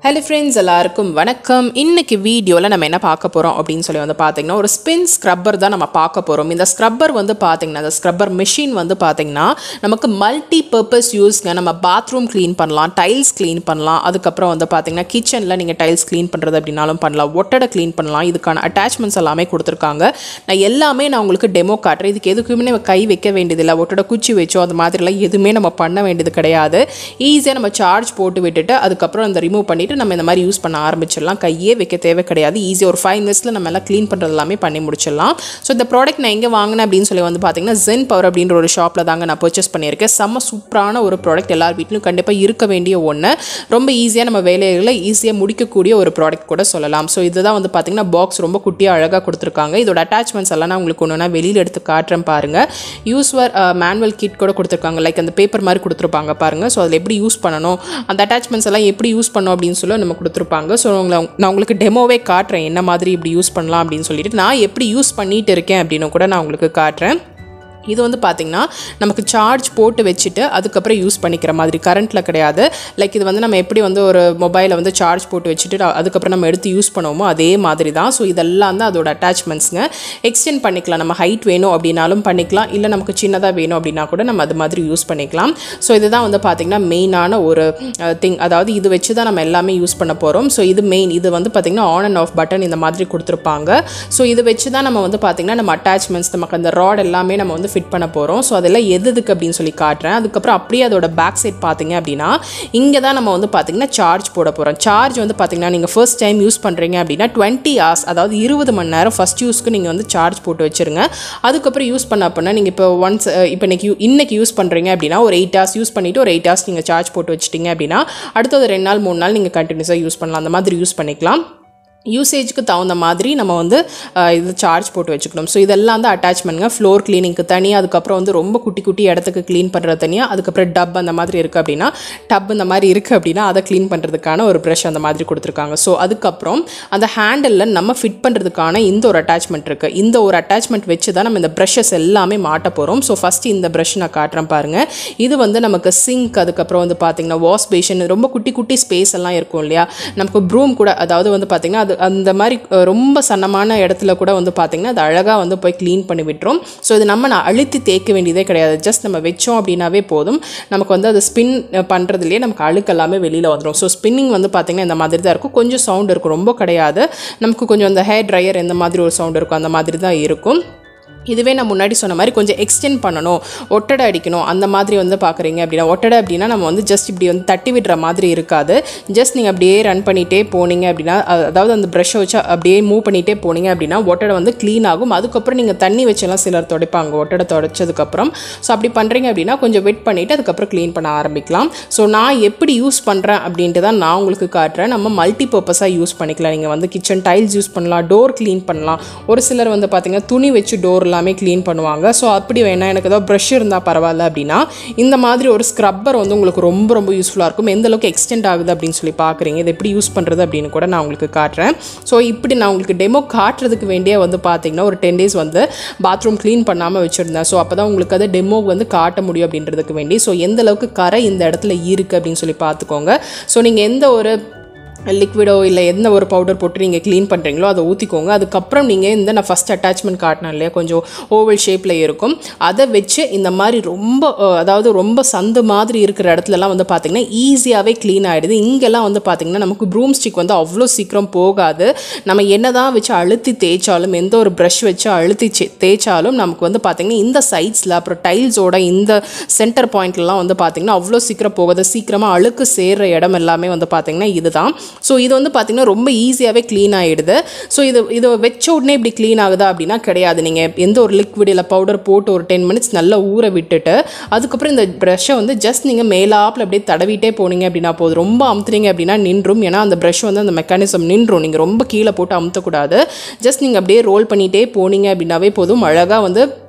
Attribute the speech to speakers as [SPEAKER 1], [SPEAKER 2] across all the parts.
[SPEAKER 1] hello friends எல்லாருக்கும் வணக்கம் இன்னைக்கு வீடியோவில் நம்ம என்ன பார்க்க போகிறோம் அப்படின்னு சொல்லி வந்து பார்த்தீங்கன்னா ஒரு ஸ்பின் ஸ்க்ரப்பர் தான் நம்ம பார்க்க போகிறோம் இந்த ஸ்க்ரப்பர் வந்து பார்த்தீங்கன்னா இந்த ஸ்க்ரப்பர் மிஷின் வந்து பார்த்தீங்கன்னா நமக்கு மல்டி பர்பஸ் யூஸ்ங்க நம்ம பாத்ரூம் க்ளீன் பண்ணலாம் டைல்ஸ் க்ளீன் பண்ணலாம் அதுக்கப்புறம் வந்து பார்த்தீங்கன்னா கிச்சனில் நீங்கள் டைல்ஸ் க்ளீன் பண்ணுறது அப்படின்னாலும் பண்ணலாம் ஒட்டடை க்ளீன் பண்ணலாம் இதுக்கான அட்டாச்மெண்ட்ஸ் எல்லாமே கொடுத்துருக்காங்க நான் எல்லாமே நான் உங்களுக்கு டெமோ காட்டுறேன் இதுக்கு எதுக்குமே நம்ம கை வைக்க வேண்டியதில்லை ஒட்டடை குச்சி வச்சோ அந்த மாதிரிலாம் எதுவுமே நம்ம பண்ண வேண்டியது கிடையாது ஈஸியாக நம்ம சார்ஜ் போட்டு விட்டுட்டு அதுக்கப்புறம் அந்த ரிமூவ் பண்ணிவிட்டு நம்ம இந்த மாதிரி யூஸ் பண்ண ஆரம்பிச்சிடலாம் கையே வைக்க தேவை கிடையாது ஈஸியாக ஒரு ஃபைவ் மினிட்ஸில் நம்ம எல்லாம் க்ளீன் பண்ணுறது எல்லாமே பண்ணி முடிச்சிடலாம் ஸோ இந்த ப்ராடக்ட் நான் எங்கே வாங்கினேன் அப்படின்னு சொல்லி வந்து பார்த்தீங்கன்னா ஜென் பவர் அப்படின்ற ஒரு ஷாப்பில் தாங்க நான் பர்ச்சேஸ் பண்ணியிருக்கேன் செம்ம சூப்பரான ஒரு ப்ராடக்ட் எல்லார் வீட்லையும் கண்டிப்பாக இருக்க வேண்டிய ஒன்று ரொம்ப ஈஸியாக நம்ம வேலைகளை ஈஸியாக முடிக்கக்கூடிய ஒரு ப்ராடக்ட் கூட சொல்லலாம் ஸோ இதுதான் வந்து பார்த்தீங்கன்னா பாக்ஸ் ரொம்ப குட்டியாக அழகாக கொடுத்துருக்காங்க இதோட அட்டாச்மெண்ட்ஸ் எல்லாம் நான் உங்களுக்கு ஒன்று வெளியில் எடுத்து காட்டுறேன் பாருங்கள் யூஸ்வர் மேனுவல் கிட் கூட கொடுத்துருக்காங்க லைக் அந்த பேப்பர் மாதிரி கொடுத்துருப்பாங்க பாருங்கள் ஸோ அதில் எப்படி யூஸ் பண்ணணும் அந்த அட்டாச்மெண்ட்ஸ் எல்லாம் எப்படி யூஸ் பண்ணணும் அப்படின்னு சொல்லி நம்ம கொடுத்துருப்பாங்க ஸோ உங்களை நான் உங்களுக்கு டெமோவே காட்டுறேன் என்ன மாதிரி இப்படி யூஸ் பண்ணலாம் அப்படின்னு சொல்லிட்டு நான் எப்படி யூஸ் பண்ணிட்டு இருக்கேன் அப்படின்னு கூட நான் உங்களுக்கு காட்டுறேன் இது வந்து பார்த்திங்கன்னா நமக்கு சார்ஜ் போட்டு வச்சுட்டு அதுக்கப்புறம் யூஸ் பண்ணிக்கிற மாதிரி கரண்ட்டில் கிடையாது லைக் இது வந்து நம்ம எப்படி வந்து ஒரு மொபைலை வந்து சார்ஜ் போட்டு வச்சுட்டு அதுக்கப்புறம் நம்ம எடுத்து யூஸ் பண்ணுவோமோ அதே மாதிரி தான் ஸோ இதெல்லாம் தான் அதோட அட்டாச்மெண்ட்ஸுங்க எக்ஸ்டெண்ட் பண்ணிக்கலாம் நம்ம ஹைட் வேணும் அப்படின்னாலும் பண்ணிக்கலாம் இல்லை நமக்கு சின்னதாக வேணும் அப்படின்னா கூட நம்ம அது மாதிரி யூஸ் பண்ணிக்கலாம் ஸோ இதுதான் வந்து பார்த்திங்கன்னா மெயினான ஒரு திங் அதாவது இது வச்சு தான் நம்ம எல்லாமே யூஸ் பண்ண போகிறோம் ஸோ இது மெயின் இது வந்து பார்த்திங்கன்னா ஆன் அண்ட் ஆஃப் பட்டன் இந்த மாதிரி கொடுத்துருப்பாங்க ஸோ இது வச்சு தான் நம்ம வந்து பார்த்திங்கன்னா நம்ம அட்டாச்மெண்ட்ஸ் நமக்கு அந்த ராட் எல்லாமே நம்ம வந்து ஃபிட் பண்ண போகிறோம் ஸோ அதெல்லாம் எது எதுக்கு அப்படின்னு சொல்லி காட்டுறேன் அதுக்கப்புறம் அப்படியே அதோட பேக் சைட் பார்த்தீங்க அப்படின்னா இங்கே தான் நம்ம வந்து பார்த்திங்கன்னா சார்ஜ் போட போகிறோம் சார்ஜ் வந்து பார்த்திங்கன்னா நீங்கள் ஃபர்ஸ்ட் டைம் யூஸ் பண்ணுறீங்க அப்படின்னா டுவெண்ட்டி ஹவர்ஸ் அதாவது இருபது மணி நேரம் ஃபஸ்ட் யூஸ்க்கு நீங்கள் வந்து சார்ஜ் போட்டு வச்சுருங்க அதுக்கப்புறம் யூஸ் பண்ண அப்படின்னா நீங்கள் இப்போ ஒன்ஸ் இப்போ இன்னைக்கு இன்னைக்கு யூஸ் பண்ணுறீங்க அப்படின்னா ஒரு எயிட் ஹவர்ஸ் யூஸ் பண்ணிவிட்டு ஒரு எயிட் ஹவர்ஸ் நீங்கள் சார்ஜ் போட்டு வச்சிட்டிங்க அப்படின்னா அடுத்தது ரெண்டு நாள் மூணு நாள் நீங்கள் கண்டினியூஸாக யூஸ் பண்ணலாம் அந்த மாதிரி யூஸ் பண்ணிக்கலாம் யூசேஜுக்கு தகுந்த மாதிரி நம்ம வந்து இது சார்ஜ் போட்டு வச்சுக்கணும் ஸோ இதெல்லாம் தான் அட்டாச்மெண்ட்ங்க ஃப்ளோர் க்ளீனிங்க்கு தனியாக அதுக்கப்புறம் வந்து ரொம்ப குட்டி குட்டி இடத்துக்கு க்ளீன் பண்ணுறது தனியாக அதுக்கப்புறம் டப் அந்த மாதிரி இருக்குது அப்படின்னா டப் இந்த மாதிரி இருக்குது அப்படின்னா அதை க்ளீன் பண்ணுறதுக்கான ஒரு ப்ரஷ் அந்த மாதிரி கொடுத்துருக்காங்க ஸோ அதுக்கப்புறம் அந்த ஹேண்டலில் நம்ம ஃபிட் பண்ணுறதுக்கான இந்த ஒரு அட்டாச்மெண்ட் இருக்குது இந்த ஒரு அட்டாச்மெண்ட் வச்சு தான் நம்ம இந்த ப்ரஷஸ் எல்லாமே மாட்ட போகிறோம் ஸோ ஃபஸ்ட்டு இந்த ப்ரஷ் நான் காட்டுறேன் பாருங்கள் இது வந்து நமக்கு சிங்க் அதுக்கப்புறம் வந்து பார்த்திங்கன்னா வாஷ் பேஷன் ரொம்ப குட்டி குட்டி ஸ்பேஸ் எல்லாம் இருக்கும் இல்லையா நமக்கு ப்ரூம் கூட அதாவது வந்து பார்த்திங்கன்னா அது அந்த மாதிரி ரொம்ப சன்னமான இடத்துல கூட வந்து பார்த்திங்கன்னா அது அழகாக வந்து போய் க்ளீன் பண்ணி விட்டுரும் ஸோ இது நம்ம நான் அழுத்தி தேய்க்க வேண்டியதே கிடையாது ஜஸ்ட் நம்ம வச்சோம் அப்படின்னாவே போதும் நமக்கு வந்து அது ஸ்பின் பண்ணுறதுலேயே நமக்கு அழுக்கு எல்லாமே வெளியில் வந்துடும் ஸோ ஸ்பின்னிங் வந்து பார்த்திங்கன்னா இந்த மாதிரி தான் இருக்கும் கொஞ்சம் சவுண்ட் இருக்கும் ரொம்ப கிடையாது நமக்கு கொஞ்சம் அந்த ஹேர் ட்ரையர் எந்த மாதிரி ஒரு சவுண்ட் இருக்கும் அந்த மாதிரி தான் இருக்கும் இதுவே நான் முன்னாடி சொன்ன மாதிரி கொஞ்சம் எக்ஸ்டெண்ட் பண்ணணும் ஒட்டடை அடிக்கணும் அந்த மாதிரி வந்து பார்க்குறீங்க அப்படின்னா ஒட்டடை அப்படின்னா நம்ம வந்து ஜஸ்ட் இப்படி வந்து தட்டி விடுற மாதிரி இருக்காது ஜஸ்ட் நீங்கள் அப்படியே ரன் பண்ணிகிட்டே போனீங்க அப்படின்னா அதாவது அந்த ப்ரஷ்ஷை வச்சு அப்படியே மூவ் பண்ணிகிட்டே போனீங்க அப்படின்னா ஒட்டடை வந்து க்ளீன் ஆகும் அதுக்கப்புறம் நீங்கள் தண்ணி வச்செல்லாம் சிலர் துடைப்பாங்க ஒட்டடை துடைச்சதுக்கப்புறம் ஸோ அப்படி பண்ணுறீங்க அப்படின்னா கொஞ்சம் வெட் பண்ணிவிட்டு அதுக்கப்புறம் க்ளீன் பண்ண ஆரம்பிக்கலாம் ஸோ நான் எப்படி யூஸ் பண்ணுறேன் அப்படின்ட்டு தான் நான் உங்களுக்கு காட்டுறேன் நம்ம மல்டி பர்பஸாக யூஸ் பண்ணிக்கலாம் நீங்கள் வந்து கிச்சன் டைல்ஸ் யூஸ் பண்ணலாம் டோர் க்ளீன் பண்ணலாம் ஒரு சிலர் வந்து பார்த்திங்கன்னா துணி வச்சு டோர் எல்லாமே க்ளீன் பண்ணுவாங்க ஸோ அப்படி வேணால் எனக்கு ஏதோ ப்ரஷ் இருந்தால் பரவாயில்ல அப்படின்னா இந்த மாதிரி ஒரு ஸ்க்ரப்பர் வந்து உங்களுக்கு ரொம்ப ரொம்ப யூஸ்ஃபுல்லாக இருக்கும் எந்த அளவுக்கு எக்ஸ்டெண்ட் ஆகுது அப்படின்னு சொல்லி பார்க்குறீங்க இது எப்படி யூஸ் பண்ணுறது அப்படின்னு கூட நான் உங்களுக்கு காட்டுறேன் ஸோ இப்படி நான் உங்களுக்கு டெமோ காட்டுறதுக்கு வேண்டிய வந்து பார்த்தீங்கன்னா ஒரு டென் டேஸ் வந்து பாத்ரூம் க்ளீன் பண்ணாமல் வச்சுருந்தேன் ஸோ அப்போ தான் உங்களுக்கு அதை டெமோ வந்து காட்ட முடியும் அப்படின்றதுக்கு வேண்டி ஸோ எந்த அளவுக்கு கரை இந்த இடத்துல இருக்குது அப்படின்னு சொல்லி பார்த்துக்கோங்க ஸோ நீங்கள் எந்த ஒரு லிக்விடோ இல்லை எந்த ஒரு பவுடர் போட்டு நீங்கள் க்ளீன் பண்ணுறீங்களோ அதை ஊற்றிக்கோங்க அதுக்கப்புறம் நீங்கள் இந்த நான் ஃபஸ்ட் அட்டாச்மெண்ட் காட்டினேன் இல்லையா கொஞ்சம் ஓவல் ஷேப்பில் இருக்கும் அதை வச்சு இந்த மாதிரி ரொம்ப அதாவது ரொம்ப சந்து மாதிரி இருக்கிற இடத்துலலாம் வந்து பார்த்திங்கன்னா ஈஸியாகவே க்ளீன் ஆகிடுது இங்கெல்லாம் வந்து பார்த்திங்கன்னா நமக்கு ப்ரூம் ஸ்டிக் வந்து அவ்வளோ சீக்கிரம் போகாது நம்ம என்ன தான் வச்சு அழுத்தி தேய்ச்சாலும் எந்த ஒரு ப்ரஷ் வச்சு அழுத்தி தேய்ச்சாலும் நமக்கு வந்து பார்த்திங்கன்னா இந்த சைட்ஸில் அப்புறம் டைல்ஸோட இந்த சென்டர் பாயிண்ட்லலாம் வந்து பார்த்திங்கன்னா அவ்வளோ சீக்கிரம் போகாது சீக்கிரமாக அழுக்கு சேர்கிற இடம் எல்லாமே வந்து பார்த்திங்கன்னா இதுதான் ஸோ இது வந்து பார்த்திங்கன்னா ரொம்ப ஈஸியாகவே க்ளீன் ஆகிடுது ஸோ இது இது வச்ச உடனே இப்படி க்ளீன் ஆகுதா அப்படின்னா கிடையாது நீங்கள் எந்த ஒரு லிக்விட் இல்லை பவுடர் போட்டு ஒரு டென் மினிட்ஸ் நல்லா ஊற விட்டுட்டு அதுக்கப்புறம் இந்த ப்ரஷ்ஷை வந்து ஜஸ்ட் நீங்கள் மேலாப்பில் அப்படியே தடவிட்டே போனீங்க அப்படின்னா போதும் ரொம்ப அமுத்துனீங்க அப்படின்னா நின்றும் ஏன்னா அந்த ப்ரஷ் வந்து அந்த மெக்கானிசம் நின்றும் நீங்கள் ரொம்ப கீழே போட்டு அமுத்தக்கூடாது ஜஸ்ட் நீங்கள் அப்படியே ரோல் பண்ணிகிட்டே போனீங்க அப்படின்னாவே போதும் அழகாக வந்து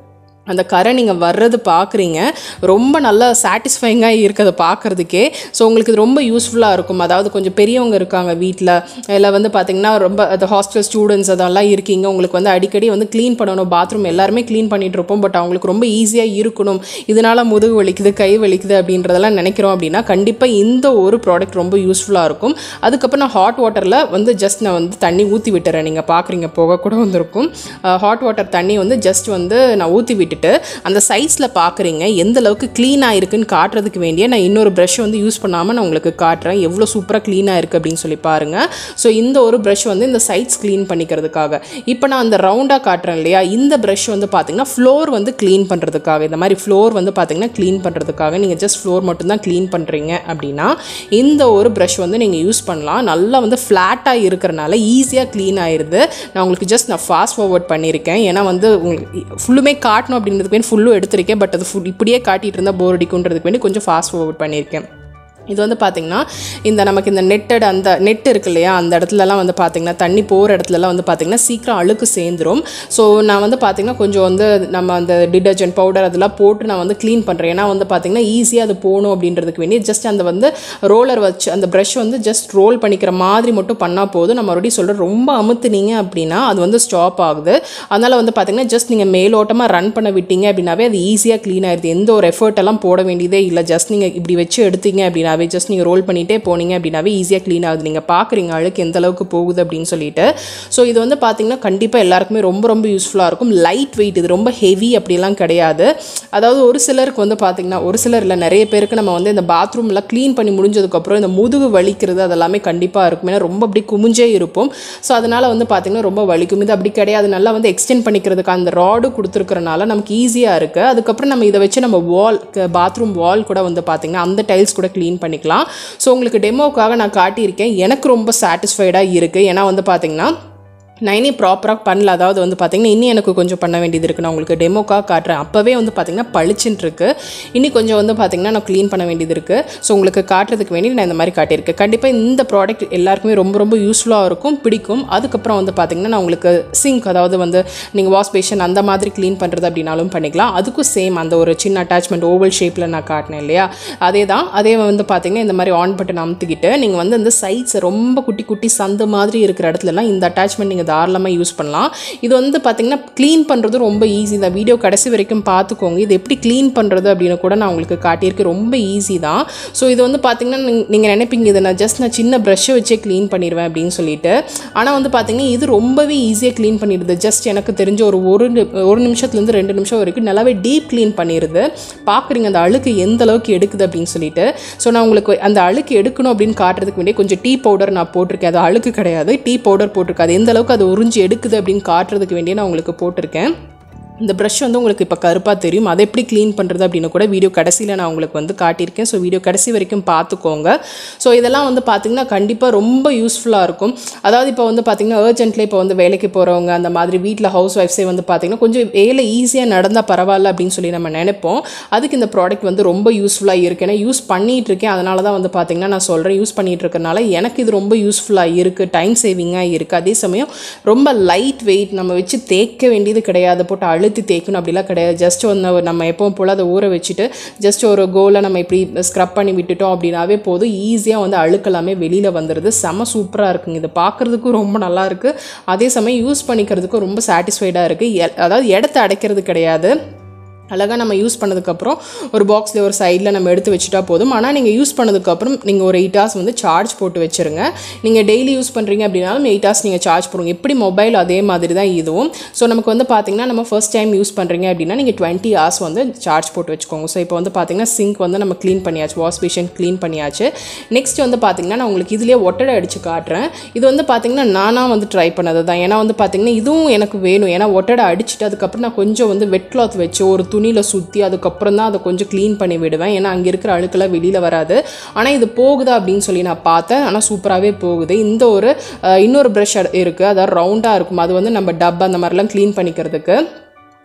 [SPEAKER 1] அந்த கரை நீங்கள் வர்றது பார்க்குறீங்க ரொம்ப நல்லா சாட்டிஸ்ஃபைங்காக இருக்கிறத பார்க்குறதுக்கே ஸோ உங்களுக்கு இது ரொம்ப யூஸ்ஃபுல்லாக இருக்கும் அதாவது கொஞ்சம் பெரியவங்க இருக்காங்க வீட்டில் இல்லை வந்து பார்த்திங்கன்னா ரொம்ப அது ஹாஸ்டல் ஸ்டூடெண்ட்ஸ் அதெல்லாம் இருக்கீங்க உங்களுக்கு வந்து அடிக்கடி வந்து க்ளீன் பண்ணணும் பாத்ரூம் எல்லாருமே க்ளீன் பண்ணிட்டு இருப்போம் பட் அவங்களுக்கு ரொம்ப ஈஸியாக இருக்கணும் இதனால் முதுகு வலிக்குது கை வலிக்குது அப்படின்றதெல்லாம் நினைக்கிறோம் அப்படின்னா கண்டிப்பாக இந்த ஒரு ப்ராடக்ட் ரொம்ப யூஸ்ஃபுல்லாக இருக்கும் அதுக்கப்புறம் நான் ஹாட் வாட்டரில் வந்து ஜஸ்ட் நான் வந்து தண்ணி ஊற்றி விட்டுறேன் நீங்கள் பார்க்குறீங்க போக கூட வந்திருக்கும் ஹாட் வாட்டர் தண்ணி வந்து ஜஸ்ட் வந்து நான் ஊற்றி விட்டுட்டு அந்த சைஸில் பார்க்குறீங்க எந்த அளவுக்கு க்ளீனாக இருக்குன்னு காட்டுறதுக்கு வேண்டிய நான் இன்னொரு ப்ரஷ் வந்து யூஸ் பண்ணாமல் நான் உங்களுக்கு காட்டுறேன் எவ்வளோ சூப்பராக க்ளீனாக இருக்குது அப்படின்னு சொல்லி பாருங்கள் ஸோ இந்த ஒரு ப்ரஷ் வந்து இந்த சைட்ஸ் க்ளீன் பண்ணிக்கிறதுக்காக இப்போ நான் அந்த ரவுண்டாக காட்டுறேன் இல்லையா இந்த ப்ரஷ் வந்து பார்த்தீங்கன்னா ஃப்ளோர் வந்து க்ளீன் பண்ணுறதுக்காக இந்த மாதிரி ஃப்ளோர் வந்து பார்த்தீங்கன்னா க்ளீன் பண்ணுறதுக்காக நீங்கள் ஜஸ்ட் ஃப்ளோர் மட்டும்தான் க்ளீன் பண்ணுறீங்க அப்படின்னா இந்த ஒரு ப்ரஷ் வந்து நீங்கள் யூஸ் பண்ணலாம் நல்லா வந்து ஃப்ளாட்டாக இருக்கிறனால ஈஸியாக க்ளீன் ஆயிடுது நான் உங்களுக்கு ஜஸ்ட் நான் ஃபாஸ்ட் ஃபார்வர்ட் பண்ணியிருக்கேன் ஏன்னா வந்து உங்களுக்கு ஃபுல்லுமே காட்டணும் அப்படின்றதுக்கு வேண்டி ஃபுல்லும் எடுத்திருக்கேன் பட் அது ஃபுல் இப்படியே காட்டிட்டு இருந்தால் போர் அடிக்குன்றதுக்கு வேண்டி கொஞ்சம் ஃபாஸ்ட் ஃபார்வர்ட் பண்ணியிருக்கேன் இது வந்து பார்த்திங்கன்னா இந்த நமக்கு இந்த நெட்டட் அந்த நெட் இருக்கு இல்லையா அந்த இடத்துலலாம் வந்து பார்த்திங்கன்னா தண்ணி போகிற இடத்துலலாம் வந்து பார்த்திங்கன்னா சீக்கிரம் அழுக்கு சேர்ந்துரும் ஸோ நான் வந்து பார்த்திங்கன்னா கொஞ்சம் வந்து நம்ம அந்த டிடர்ஜென்ட் பவுடர் அதெல்லாம் போட்டு நான் வந்து க்ளீன் பண்ணுறேன் ஏன்னா வந்து பார்த்திங்கன்னா ஈஸியாக அது போகணும் அப்படின்றதுக்கு வேண்டி ஜஸ்ட் அந்த வந்து ரோலர் வச்சு அந்த ப்ரஷ் வந்து ஜஸ்ட் ரோல் பண்ணிக்கிற மாதிரி மட்டும் பண்ணால் போதும் நம்ம மறுபடியும் சொல்கிறேன் ரொம்ப அமுத்துனீங்க அப்படின்னா அது வந்து ஸ்டாப் ஆகுது அதனால் வந்து பார்த்திங்கன்னா ஜஸ்ட் நீங்கள் மேலோட்டமாக ரன் பண்ண விட்டீங்க அப்படின்னாவே அது ஈஸியாக க்ளீன் ஆயிடுது எந்த ஒரு எஃபர்ட் எல்லாம் போட வேண்டியதே இல்லை ஜஸ்ட் நீங்கள் இப்படி வச்சு எடுத்தீங்க அப்படின்னாவே ஜஸ்ட் நீங்கள் ரோல் பண்ணிகிட்டே போனீங்க அப்படின்னாவே ஈஸியாக க்ளீன் ஆகுது நீங்கள் பார்க்குறீங்க அழுக்கு எந்த அளவுக்கு போகுது அப்படின்னு சொல்லிட்டு ஸோ இது வந்து பார்த்தீங்கன்னா கண்டிப்பாக எல்லாருக்குமே ரொம்ப ரொம்ப யூஸ்ஃபுல்லாக இருக்கும் லைட் வெயிட் இது ரொம்ப ஹெவி அப்படிலாம் கிடையாது அதாவது ஒரு சிலருக்கு வந்து பார்த்தீங்கன்னா ஒரு சிலர் இல்லை நிறைய பேருக்கு நம்ம வந்து இந்த பாத்ரூம்லாம் க்ளீன் பண்ணி முடிஞ்சதுக்கப்புறம் இந்த முதுகு வலிக்கிறது அதெல்லாமே கண்டிப்பாக இருக்கும் ஏன்னா ரொம்ப அப்படி குமிஞ்சே இருப்போம் ஸோ அதனால் வந்து பார்த்திங்கன்னா ரொம்ப வலிக்கும் இது அப்படி கிடையாது நல்லா வந்து எக்ஸ்டெண்ட் பண்ணிக்கிறதுக்கு அந்த ராடு கொடுத்துருக்கறனால நமக்கு ஈஸியாக இருக்குது அதுக்கப்புறம் நம்ம இதை வச்சு நம்ம வால் பாத்ரூம் வால் கூட வந்து பார்த்திங்கன்னா அந்த டைல்ஸ் கூட க்ளீன் பண்ணிக்கலாம் ஸோ உங்களுக்கு டெமோக்காக நான் காட்டியிருக்கேன் எனக்கு ரொம்ப சாட்டிஸ்ஃபைடாக இருக்குது ஏன்னா வந்து பார்த்திங்கன்னா நான் இனி ப்ராப்பராக பண்ணல அதாவது வந்து பார்த்திங்கன்னா இன்னும் எனக்கு கொஞ்சம் பண்ண வேண்டியது இருக்குது நான் உங்களுக்கு டெமோக்காக காட்டுறேன் அப்போவே வந்து பார்த்திங்கன்னா பளிச்சுன்னு இருக்கு இன்னி கொஞ்சம் வந்து பார்த்திங்கன்னா நான் க்ளீன் பண்ண வேண்டியது இருக்குது ஸோ உங்களுக்கு காட்டுறதுக்கு வேண்டி நான் இந்த மாதிரி காட்டியிருக்கேன் கண்டிப்பாக இந்த ப்ராடக்ட் எல்லாருக்குமே ரொம்ப ரொம்ப யூஸ்ஃபுல்லாக இருக்கும் பிடிக்கும் அதுக்கப்புறம் வந்து பார்த்திங்கன்னா நான் உங்களுக்கு சிங்க் அதாவது வந்து நீங்கள் வாஷ் பேஷன் அந்த மாதிரி க்ளீன் பண்ணுறது அப்படின்னாலும் பண்ணிக்கலாம் அதுக்கும் சேம் அந்த ஒரு சின்ன அட்டாச்மெண்ட் ஓவல் ஷேப்பில் நான் காட்டினேன் இல்லையா அதே தான் அதே வந்து பார்த்திங்கன்னா இந்த மாதிரி ஆன் பட்டன் அமுத்திக்கிட்டு நீங்கள் வந்து அந்த சைட்ஸ் ரொம்ப குட்டி குட்டி சந்து மாதிரி இருக்கிற இடத்துலலாம் இந்த அட்டாச்மெண்ட் நீங்கள் தாராளமாக யூஸ் பண்ணலாம் இது வந்து பார்த்திங்கன்னா க்ளீன் பண்ணுறது ரொம்ப ஈஸி இந்த வீடியோ கடைசி வரைக்கும் பார்த்துக்கோங்க இது எப்படி க்ளீன் பண்ணுறது அப்படின்னு கூட நான் உங்களுக்கு காட்டியிருக்கேன் ரொம்ப ஈஸி தான் ஸோ இது வந்து பார்த்திங்கன்னா நீங்கள் நினைப்பீங்க இதை நான் ஜஸ்ட் நான் சின்ன ப்ரஷ்ஷை வச்சே க்ளீன் பண்ணிடுவேன் அப்படின்னு சொல்லிட்டு ஆனால் வந்து பார்த்திங்கன்னா இது ரொம்பவே ஈஸியாக க்ளீன் பண்ணிடுது ஜஸ்ட் எனக்கு தெரிஞ்ச ஒரு ஒரு நி- ஒரு நிமிஷத்துலேருந்து ரெண்டு நிமிஷம் வரைக்கும் நல்லாவே டீப் க்ளீன் பண்ணிடுது பார்க்குறீங்க அந்த அழுக்கு எந்த அளவுக்கு எடுக்குது அப்படின்னு சொல்லிட்டு ஸோ நான் உங்களுக்கு அந்த அழுக்கு எடுக்கணும் அப்படின்னு காட்டுறதுக்கு வேண்டிய கொஞ்சம் டீ பவுடர் நான் போட்டிருக்கேன் அது அழுக்கு கிடையாது டீ பவுடர் போட்டிருக்கேன் அது எந்த அளவுக்கு அது உறிஞ்சி எடுக்குது அப்படின்னு காட்டுறதுக்கு வேண்டிய நான் உங்களுக்கு போட்டிருக்கேன் இந்த ப்ரஷ் வந்து உங்களுக்கு இப்போ கருப்பாக தெரியும் அதை எப்படி க்ளீன் பண்ணுறது அப்படின்னு கூட வீடியோ கடைசியில் நான் உங்களுக்கு வந்து காட்டியிருக்கேன் ஸோ வீடியோ கடைசி வரைக்கும் பார்த்துக்கோங்க ஸோ இதெல்லாம் வந்து பார்த்திங்கன்னா கண்டிப்பாக ரொம்ப யூஸ்ஃபுல்லாக இருக்கும் அதாவது இப்போ வந்து பார்த்திங்கன்னா அர்ஜென்ட்ல இப்போ வந்து வேலைக்கு போகிறவங்க அந்த மாதிரி வீட்டில் ஹவுஸ் ஒய்ஃப்ஸே வந்து பார்த்திங்கன்னா கொஞ்சம் வேலை ஈஸியாக நடந்தால் பரவாயில்ல அப்படின்னு சொல்லி நம்ம நினைப்போம் அதுக்கு இந்த ப்ராடக்ட் வந்து ரொம்ப யூஸ்ஃபுல்லாக இருக்கு ஏன்னா யூஸ் பண்ணிகிட்டு இருக்கேன் அதனால தான் வந்து பார்த்திங்கன்னா நான் சொல்கிறேன் யூஸ் பண்ணிகிட்டு இருக்கறனால எனக்கு இது ரொம்ப யூஸ்ஃபுல்லாக இருக்குது டைம் சேவிங்காக இருக்குது அதே சமயம் ரொம்ப லைட் வெயிட் நம்ம வச்சு தேய்க்க வேண்டியது கிடையாது போட்டு அழுத்தி தேய்க்கணும் அப்படிலாம் கிடையாது ஜஸ்ட் ஒன்று நம்ம எப்பவும் போல் அதை ஊற வச்சுட்டு ஜஸ்ட் ஒரு கோலை நம்ம இப்படி ஸ்க்ரப் பண்ணி விட்டுட்டோம் அப்படின்னாவே போதும் ஈஸியாக வந்து அழுக்கெல்லாமே வெளியில் வந்துடுது செம சூப்பராக இருக்குங்க இது பார்க்குறதுக்கும் ரொம்ப நல்லா இருக்குது அதே சமயம் யூஸ் பண்ணிக்கிறதுக்கும் ரொம்ப சாட்டிஸ்ஃபைடாக இருக்குது அதாவது இடத்த அடைக்கிறது கிடையாது அழகாக நம்ம யூஸ் பண்ணதுக்கப்புறம் ஒரு பாக்ஸில் ஒரு சைடில் நம்ம எடுத்து வச்சுட்டா போதும் ஆனால் நீங்கள் யூஸ் பண்ணதுக்கப்புறம் நீங்கள் ஒரு எயிட் ஹவர்ஸ் வந்து சார்ஜ் போட்டு வச்சுருங்க நீங்கள் டெய்லி யூஸ் பண்ணுறீங்க அப்படின்னாலும் எயிட் ஹவர்ஸ் நீங்கள் சார்ஜ் போடுங்க எப்படி மொபைல் அதே மாதிரி தான் இதுவும் ஸோ நமக்கு வந்து பார்த்தீங்கன்னா நம்ம ஃபர்ஸ்ட் டைம் யூஸ் பண்ணுறீங்க அப்படின்னா நீங்கள் டுவெண்ட்டி ஹவர்ஸ் வந்து சார்ஜ் போட்டு வச்சுக்கோங்க ஸோ இப்போ வந்து பார்த்தீங்கன்னா சிங்க் வந்து நம்ம க்ளீன் பண்ணியாச்சு வாஷ் பேஷன் க்ளீன் பண்ணியாச்சு நெக்ஸ்ட் வந்து பார்த்தீங்கன்னா நான் உங்களுக்கு இதுலேயே ஒட்டடை அடித்து காட்டுறேன் இது வந்து பார்த்தீங்கன்னா நானாக வந்து ட்ரை பண்ணது தான் ஏன்னா வந்து பார்த்தீங்கன்னா இதுவும் எனக்கு வேணும் ஏன்னா ஒட்டடை அடிச்சுட்டு அதுக்கப்புறம் நான் கொஞ்சம் வந்து வெட் கிளாத் வச்சு ஒரு துணியில் சுற்றி அதுக்கப்புறம் தான் அதை கொஞ்சம் க்ளீன் பண்ணி விடுவேன் ஏன்னா அங்கே இருக்கிற அழுக்கெல்லாம் வெளியில் வராது ஆனால் இது போகுதா அப்படின்னு சொல்லி நான் பார்த்தேன் ஆனால் சூப்பராகவே போகுது இந்த ஒரு அஹ், இன்னொரு ப்ரஷ் இருக்குது அதாவது ரவுண்டாக இருக்கும் அது வந்து நம்ம டப் அந்த மாதிரிலாம் க்ளீன் பண்ணிக்கிறதுக்கு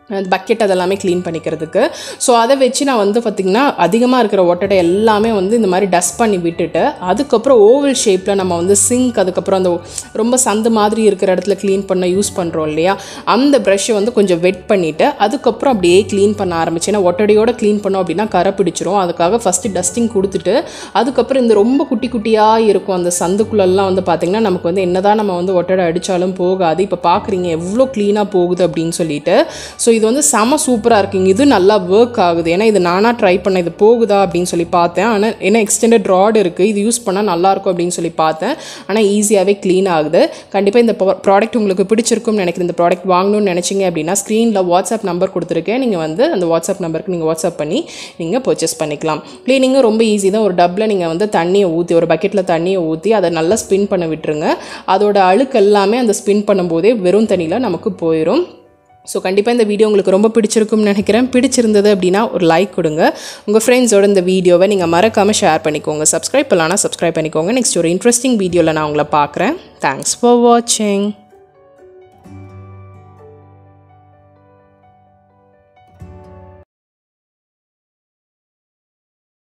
[SPEAKER 1] பக்கெட் அதெல்லாமே க்ளீன் பண்ணிக்கிறதுக்கு ஸோ அதை வச்சு நான் வந்து பார்த்திங்கன்னா அதிகமாக இருக்கிற ஒட்டடை எல்லாமே வந்து இந்த மாதிரி டஸ்ட் பண்ணி விட்டுட்டு அதுக்கப்புறம் ஓவல் ஷேப்பில் நம்ம வந்து சிங்க் அதுக்கப்புறம் அந்த ரொம்ப சந்து மாதிரி இருக்கிற இடத்துல க்ளீன் பண்ண யூஸ் பண்ணுறோம் இல்லையா அந்த ப்ரஷ்ஷை வந்து கொஞ்சம் வெட் பண்ணிவிட்டு அதுக்கப்புறம் அப்படியே க்ளீன் பண்ண ஆரம்பிச்சு ஏன்னா ஒட்டடையோட க்ளீன் பண்ணோம் அப்படின்னா கரை பிடிச்சிரும் அதுக்காக ஃபஸ்ட்டு டஸ்டிங் கொடுத்துட்டு அதுக்கப்புறம் இந்த ரொம்ப குட்டி குட்டியாக இருக்கும் அந்த சந்துக்குள்ளெல்லாம் வந்து பார்த்திங்கன்னா நமக்கு வந்து என்னதான் நம்ம வந்து ஒட்டடை அடித்தாலும் போகாது இப்போ பார்க்குறீங்க எவ்வளோ க்ளீனாக போகுது அப்படின்னு சொல்லிட்டு ஸோ இது வந்து செம சூப்பராக இருக்குங்க இது நல்லா ஒர்க் ஆகுது ஏன்னா இது நானாக ட்ரை பண்ண இது போகுதா அப்படின்னு சொல்லி பார்த்தேன் ஆனால் ஏன்னா எக்ஸ்டெண்டட் ராட் இருக்குது இது யூஸ் பண்ணால் நல்லாயிருக்கும் அப்படின்னு சொல்லி பார்த்தேன் ஆனால் ஈஸியாகவே க்ளீன் ஆகுது கண்டிப்பாக இந்த ப்ராடக்ட் உங்களுக்கு பிடிச்சிருக்கும்னு நினைக்கிறேன் இந்த ப்ராடக்ட் வாங்கணும்னு நினச்சிங்க அப்படின்னா ஸ்க்ரீனில் வாட்ஸ்அப் நம்பர் கொடுத்துருக்கேன் நீங்கள் வந்து அந்த வாட்ஸ்அப் நம்பருக்கு நீங்கள் வாட்ஸ்அப் பண்ணி நீங்கள் பர்ச்சேஸ் பண்ணிக்கலாம் க்ளீனிங்கும் ரொம்ப ஈஸி தான் ஒரு டப்பில் நீங்கள் வந்து தண்ணியை ஊற்றி ஒரு பக்கெட்டில் தண்ணியை ஊற்றி அதை நல்லா ஸ்பின் பண்ண விட்டுருங்க அதோட அழுக்கு எல்லாமே அந்த ஸ்பின் பண்ணும்போதே வெறும் தண்ணியில் நமக்கு போயிடும் ஸோ கண்டிப்பாக இந்த வீடியோ உங்களுக்கு ரொம்ப பிடிச்சிருக்கும்னு நினைக்கிறேன் பிடிச்சிருந்தது அப்படின்னா ஒரு லைக் கொடுங்க உங்கள் ஃப்ரெண்ட்ஸோட இந்த வீடியோவை நீங்கள் மறக்காமல் ஷேர் பண்ணிக்கோங்க சப்ஸ்கிரைப் பண்ணலான்னா சப்ஸ்கிரைப் பண்ணிக்கோங்க நெக்ஸ்ட் ஒரு இன்ட்ரெஸ்டிங் வீடியோவில் நான் உங்களை பார்க்குறேன் தேங்க்ஸ் ஃபார் வாட்சிங்